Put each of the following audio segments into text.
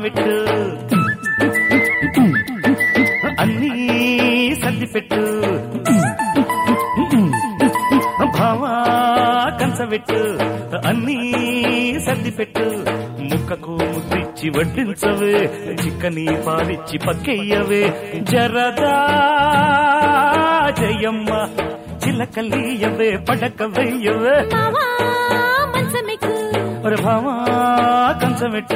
పెట్టు అన్నీ సర్ది పెట్టు భావా కంచబెట్టు అన్నీ సర్ది పెట్టు ముక్కకు ముద్దిచ్చి వడ్డించవే చిక్కని పాలిచ్చి పక్కెయ్యవే జరదా జయమ్మ చిలకలీయవే పడక వెయ్యవే మావా మంచమెక్కు ఒరే భావా కంచబెట్టు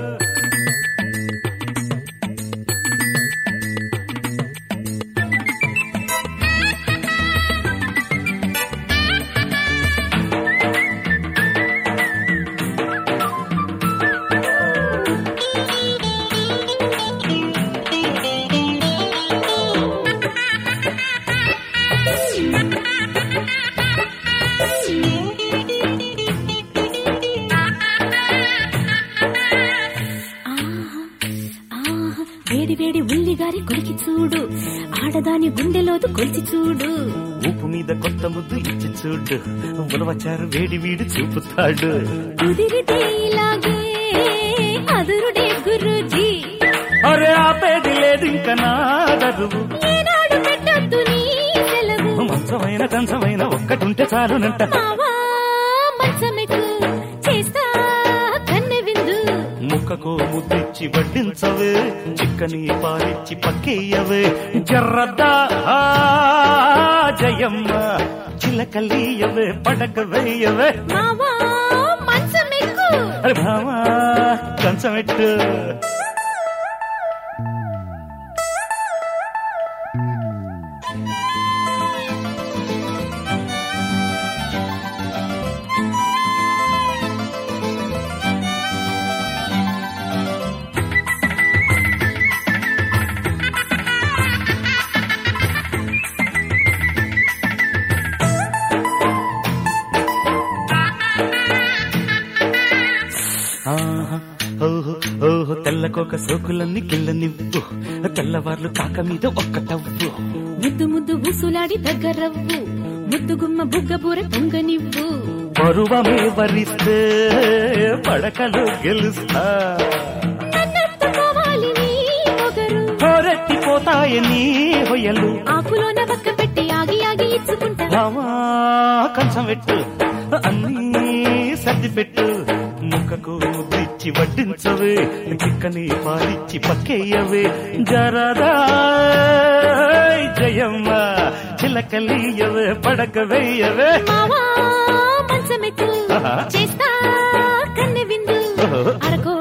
ఆహా, వేడి వేడి ఉల్లిగారి కొలికి చూడు ఆడదాని గుండెలోదు కొలిచి చూడు ఉప్పు మీద కొత్త ముద్దు ఇచ్చి చూడు ఉలవచారు వేడి వీడు చూపుతాడు కుదిరితే ఇలాగే అదురుడే గురుజీ అరే ఆపేది లేదు ఇంక నా దరువు ఏనాడు పెట్టొద్దు నీ సెలవు మంచమైన కంచమైన ఒక్కటుంటే చాలునంట మావా మంచమెక్కు చేస్తా కన్నె విందు ముక్కకు ముద్దిచ్చి వడ్డించవే చిక్కని పాలిచ్చి పక్కేయవే జర్రద్దా ఆ, జయమ్మ చిలకలీయవే పడక వేయవే మావా మంచమెక్కు అరే భామా కంచమెట్టు ఆహా, ఓహో ఓహో తెల్లకోక సోకులన్నీ కిళ్ళనివ్వు తెల్లవార్లు కాక మీద ఒక్క తవ్వు ముద్దు ముద్దు ఊసులాడి దగ్గరవ్వు ముద్దు గుమ్మ బుగ్గ బూర పొంగనివ్వు పరువమే వరిస్తే పడకలు గెలుస్తా నన్నెత్తుకోవాలి నీ పొగరు హోరెత్తిపోతాయని హొయ్యలు ఆకులోన పక్క పెట్టి ఆగి ఆగి ఇచ్చుకుంటా రామా కంచం పెట్టు అన్నీ సర్ది పెట్టు ముక్కకు ముద్దిచ్చి వడ్డించవే చిక్కని పాలిచ్చి పక్కేయవే జరదా జయమ్మ చిలకలీయవే పడక వేయవే మావా మంచమెక్కు ఆహా. చేస్తా కన్నె విందు ఓహో. అరకో